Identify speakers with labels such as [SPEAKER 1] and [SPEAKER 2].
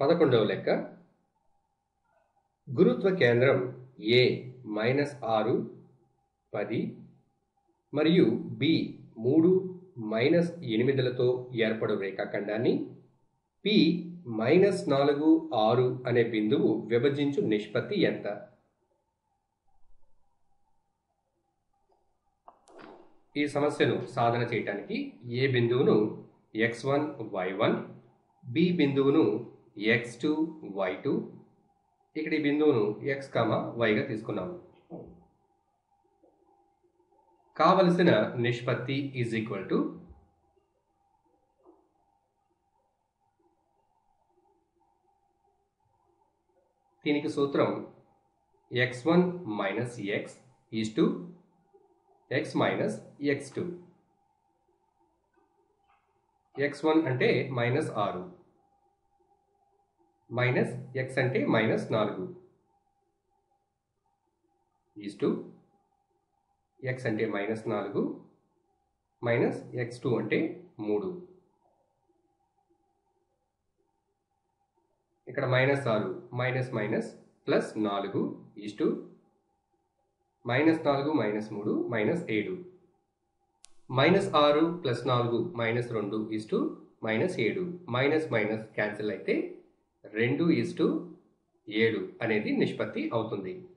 [SPEAKER 1] పదకొండవ లెక్క గురుత్వ కేంద్రం ఏ మైనస్ ఆరు పది మరియు బి మూడు మైనస్ ఎనిమిదిలతో ఏర్పడు రేఖాఖండాన్ని పి మైనస్ నాలుగు ఆరు అనే బిందువు విభజించు నిష్పత్తి ఎంత ఈ సమస్యను సాధన చేయటానికి ఏ బిందువును X one Y one B బిందువును ఎక్స్ టూ వై టూ ఇక్కడ ఈ బిందువును ఎక్స్ కామా వైగా తీసుకున్నాము కావలసిన నిష్పత్తి ఈజ్ ఈక్వల్ టు దీనికి సూత్రం X one minus X is to X minus X two X one అంటే మైనస్ ఆరు మైనస్ ఎక్స్ అంటే మైనస్ నాలుగు ఈజ్ టు ఎక్స్ అంటే మైనస్ నాలుగు మైనస్ ఎక్స్ టూ అంటే మూడు ఇక్కడ మైనస్ ఆరు మైనస్ మైనస్ ప్లస్ నాలుగు ఈజ్ టు మైనస్ నాలుగు మైనస్ మూడు మైనస్ ఏడు మైనస్ ఆరు ప్లస్ నాలుగు మైనస్ రెండు ఈజ్ టు మైనస్ ఏడు మైనస్ మైనస్ క్యాన్సిల్ అయితే రెండు ఈజ్ టు ఏడు అనేది నిష్పత్తి అవుతుంది